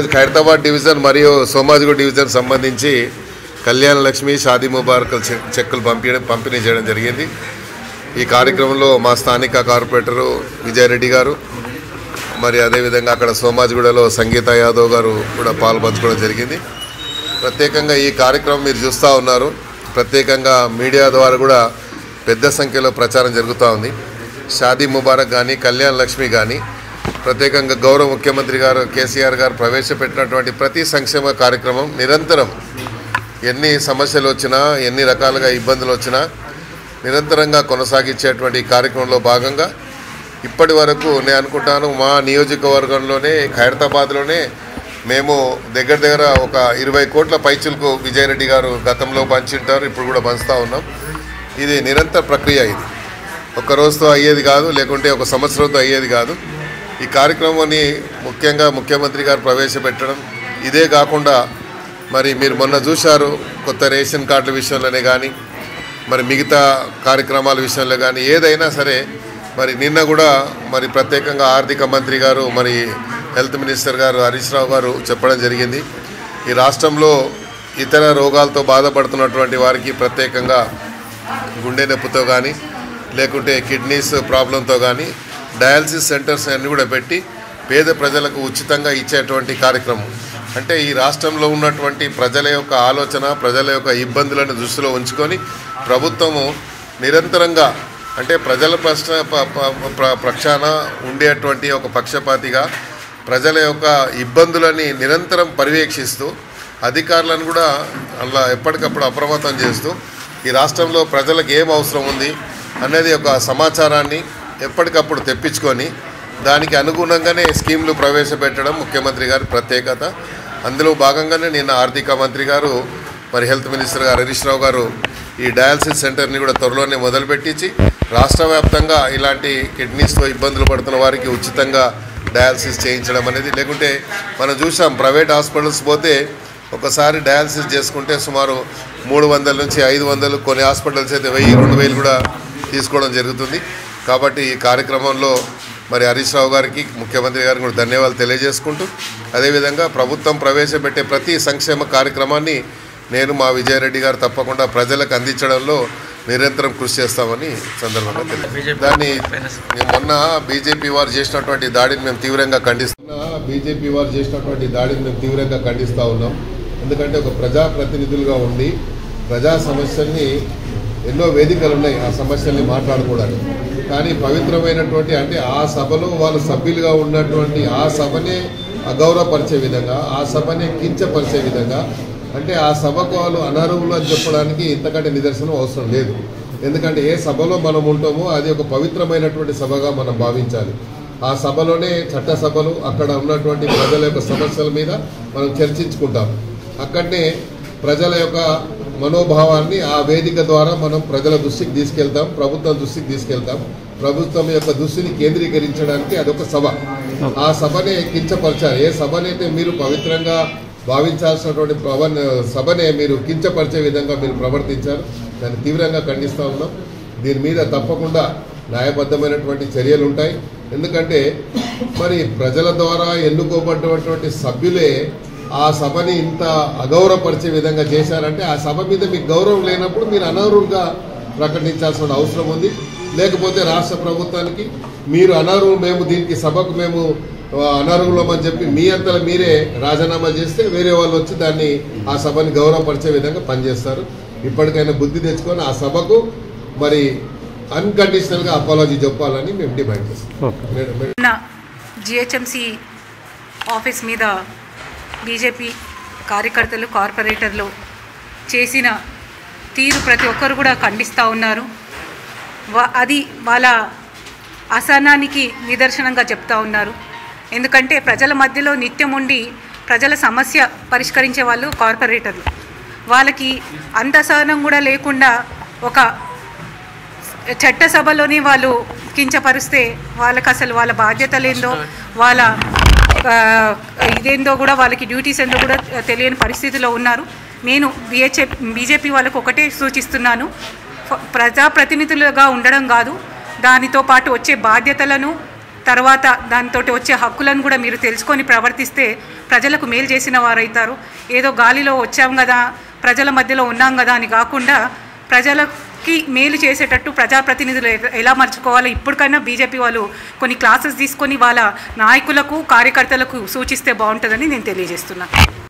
ఈరోజు ఖైరతాబాద్ డివిజన్ మరియు సోమాజిగూడ డివిజన్ సంబంధించి కళ్యాణ లక్ష్మి షాదీ ముబారక్ చె- చెక్కులు పంపి పంపిణీ చేయడం జరిగింది ఈ కార్యక్రమంలో మా స్థానిక కార్పొరేటరు విజయారెడ్డి గారు మరి అదేవిధంగా అక్కడ సోమాజిగూడలో సంగీత యాదవ్ గారు కూడా పాల్పంచుకోవడం జరిగింది ప్రత్యేకంగా ఈ కార్యక్రమం మీరు చూస్తూ ఉన్నారు ప్రత్యేకంగా మీడియా ద్వారా కూడా పెద్ద సంఖ్యలో ప్రచారం జరుగుతూ ఉంది షాదీ ముబారక్ కానీ కళ్యాణ్ లక్ష్మి కానీ ప్రత్యేకంగా గౌరవ ముఖ్యమంత్రి గారు కేసీఆర్ గారు ప్రవేశపెట్టినటువంటి ప్రతి సంక్షేమ కార్యక్రమం నిరంతరం ఎన్ని సమస్యలు వచ్చినా ఎన్ని రకాలుగా ఇబ్బందులు వచ్చినా నిరంతరంగా కొనసాగించేటువంటి ఈ కార్యక్రమంలో భాగంగా ఇప్పటి వరకు నేను అనుకుంటాను మా నియోజకవర్గంలోనే ఖైరతాబాద్లోనే మేము దగ్గర దగ్గర ఒక ఇరవై కోట్ల పైచులకు విజయరెడ్డి గారు గతంలో పంచింటారు ఇప్పుడు కూడా పంచుతూ ఉన్నాం ఇది నిరంతర ప్రక్రియ ఇది ఒక రోజుతో అయ్యేది కాదు లేకుంటే ఒక సంవత్సరంతో అయ్యేది కాదు ఈ కార్యక్రమాన్ని ముఖ్యంగా ముఖ్యమంత్రి గారు ప్రవేశపెట్టడం ఇదే కాకుండా మరి మీరు మొన్న చూశారు కొత్త రేషన్ కార్డుల విషయంలోనే కానీ మరి మిగతా కార్యక్రమాల విషయంలో కానీ ఏదైనా సరే మరి నిన్న కూడా మరి ప్రత్యేకంగా ఆర్థిక మంత్రి గారు మరి హెల్త్ మినిస్టర్ గారు హరీష్ రావు గారు చెప్పడం జరిగింది ఈ రాష్ట్రంలో ఇతర రోగాలతో బాధపడుతున్నటువంటి వారికి ప్రత్యేకంగా గుండె నొప్పితో కానీ లేకుంటే కిడ్నీస్ ప్రాబ్లంతో కానీ డయాలసిస్ సెంటర్స్ అన్నీ కూడా పెట్టి పేద ప్రజలకు ఉచితంగా ఇచ్చేటువంటి కార్యక్రమం అంటే ఈ రాష్ట్రంలో ఉన్నటువంటి ప్రజల యొక్క ఆలోచన ప్రజల యొక్క ఇబ్బందులను దృష్టిలో ఉంచుకొని ప్రభుత్వము నిరంతరంగా అంటే ప్రజల ప్రశ్న ప- ప- ప్ర- ప్రక్షాన ఉండేటువంటి ఒక పక్షపాతిగా ప్రజల యొక్క ఇబ్బందులని నిరంతరం పర్యవేక్షిస్తూ అధికారులను కూడా అలా ఎప్పటికప్పుడు అప్రమత్తం చేస్తూ ఈ రాష్ట్రంలో ప్రజలకు ఏం అవసరం ఉంది అనేది ఒక సమాచారాన్ని ఎప్పటికప్పుడు తెప్పించుకొని దానికి అనుగుణంగానే స్కీమ్లు ప్రవేశపెట్టడం ముఖ్యమంత్రి గారి ప్రత్యేకత అందులో భాగంగానే నిన్న ఆర్థిక మంత్రి గారు మరి హెల్త్ మినిస్టర్ గారు హరీష్ రావు గారు ఈ డయాలసిస్ సెంటర్ని కూడా త్వరలోనే మొదలుపెట్టించి రాష్ట్ర వ్యాప్తంగా ఇలాంటి కిడ్నీస్తో ఇబ్బందులు పడుతున్న వారికి ఉచితంగా డయాలసిస్ చేయించడం అనేది లేకుంటే మనం చూసాం ప్రైవేట్ హాస్పిటల్స్ పోతే ఒకసారి డయాలసిస్ చేసుకుంటే సుమారు మూడు వందల నుంచి ఐదు వందలు కొన్ని హాస్పిటల్స్ అయితే వెయ్యి రెండు వేలు కూడా తీసుకోవడం జరుగుతుంది కాబట్టి ఈ కార్యక్రమంలో మరి హరీష్ రావు గారికి ముఖ్యమంత్రి గారికి కూడా ధన్యవాదాలు తెలియజేసుకుంటూ అదేవిధంగా ప్రభుత్వం ప్రవేశపెట్టే ప్రతి సంక్షేమ కార్యక్రమాన్ని నేను మా విజయారెడ్డి గారు తప్పకుండా ప్రజలకు అందించడంలో నిరంతరం కృషి చేస్తామని సందర్భంగా తెలియదు దాన్ని మొన్న బీజేపీ వారు చేసినటువంటి దాడిని మేము తీవ్రంగా ఖండిస్తున్నా బీజేపీ వారు చేసినటువంటి దాడిని మేము తీవ్రంగా ఖండిస్తూ ఉన్నాం ఎందుకంటే ఒక ప్రజాప్రతినిధులుగా ఉండి ప్రజా సమస్యల్ని ఎన్నో వేదికలు ఉన్నాయి ఆ సమస్యల్ని మాట్లాడుకోవడానికి కానీ పవిత్రమైనటువంటి అంటే ఆ సభలో వాళ్ళు సభ్యులుగా ఉన్నటువంటి ఆ సభనే అగౌరవపరిచే విధంగా ఆ సభనే కించపరిచే విధంగా అంటే ఆ సభకు వాళ్ళు అనర్హులు అని చెప్పడానికి ఇంతకంటే నిదర్శనం అవసరం లేదు ఎందుకంటే ఏ సభలో మనం ఉంటామో అది ఒక పవిత్రమైనటువంటి సభగా మనం భావించాలి ఆ సభలోనే చట్ట సభలు అక్కడ ఉన్నటువంటి ప్రజల యొక్క సమస్యల మీద మనం చర్చించుకుంటాం అక్కడనే ప్రజల యొక్క మనోభావాన్ని ఆ వేదిక ద్వారా మనం ప్రజల దృష్టికి తీసుకెళ్తాం ప్రభుత్వం దృష్టికి తీసుకెళ్తాం ప్రభుత్వం యొక్క దృష్టిని కేంద్రీకరించడానికి అదొక సభ ఆ సభనే కించపరచాలి ఏ సభనైతే మీరు పవిత్రంగా భావించాల్సినటువంటి పవన్ సభనే మీరు కించపరిచే విధంగా మీరు ప్రవర్తించారు దాన్ని తీవ్రంగా ఖండిస్తూ ఉన్నాం దీని మీద తప్పకుండా న్యాయబద్ధమైనటువంటి చర్యలు ఉంటాయి ఎందుకంటే మరి ప్రజల ద్వారా ఎన్నుకోబడినటువంటి సభ్యులే ఆ సభని ఇంత అగౌరవపరిచే విధంగా చేశారంటే ఆ సభ మీద మీకు గౌరవం లేనప్పుడు మీరు అనర్హులుగా ప్రకటించాల్సిన అవసరం ఉంది లేకపోతే రాష్ట్ర ప్రభుత్వానికి మీరు అనర్హులు మేము దీనికి సభకు మేము ఆ, అనర్హులమని చెప్పి మీ అంతలో మీరే రాజీనామా చేస్తే వేరే వాళ్ళు వచ్చి దాన్ని ఆ సభని గౌరవపరిచే విధంగా పనిచేస్తారు ఇప్పటికైనా బుద్ధి తెచ్చుకొని ఆ సభకు మరి అన్కండిషనల్గా అపాలజీ చెప్పాలని మేము డిమాండ్ చేస్తాం మేడం మేడం ఉన్న జిహెచ్ఎంసి ఆఫీస్ మీద బీజేపీ కార్యకర్తలు కార్పొరేటర్లు చేసిన తీరు ప్రతి ఒక్కరు కూడా ఖండిస్తూ ఉన్నారు వా- అది వాళ్ళ అసహనానికి నిదర్శనంగా చెప్తా ఉన్నారు ఎందుకంటే ప్రజల మధ్యలో నిత్యం ఉండి ప్రజల సమస్య పరిష్కరించే వాళ్ళు కార్పొరేటర్లు వాళ్ళకి అంత సహనం కూడా లేకుండా ఒక చట్టసభలోని వాళ్ళు కించపరిస్తే వాళ్ళకి అసలు వాళ్ళ బాధ్యతలేందో వాళ్ళ ఆ, ఇదేందో కూడా వాళ్ళకి డ్యూటీస్ ఏందో కూడా తెలియని పరిస్థితిలో ఉన్నారు నేను బిహెచ్ఏ బీజేపీ వాళ్ళకు ఒకటే సూచిస్తున్నాను ఫ- ప్రజాప్రతినిధులుగా ఉండడం కాదు దానితో పాటు వచ్చే బాధ్యతలను తర్వాత దాంతో వచ్చే హక్కులను కూడా మీరు తెలుసుకొని ప్రవర్తిస్తే ప్రజలకు మేలు చేసిన వారైతారు ఏదో గాలిలో వచ్చాం కదా ప్రజల మధ్యలో ఉన్నాం కదా అని కాకుండా ప్రజలకి మేలు చేసేటట్టు ప్రజాప్రతినిధులు ఎ- ఎలా మర్చుకోవాలో ఇప్పటికైనా బీజేపీ వాళ్ళు కొన్ని క్లాసెస్ తీసుకొని వాళ్ళ నాయకులకు కార్యకర్తలకు సూచిస్తే బాగుంటుందని నేను తెలియజేస్తున్నాను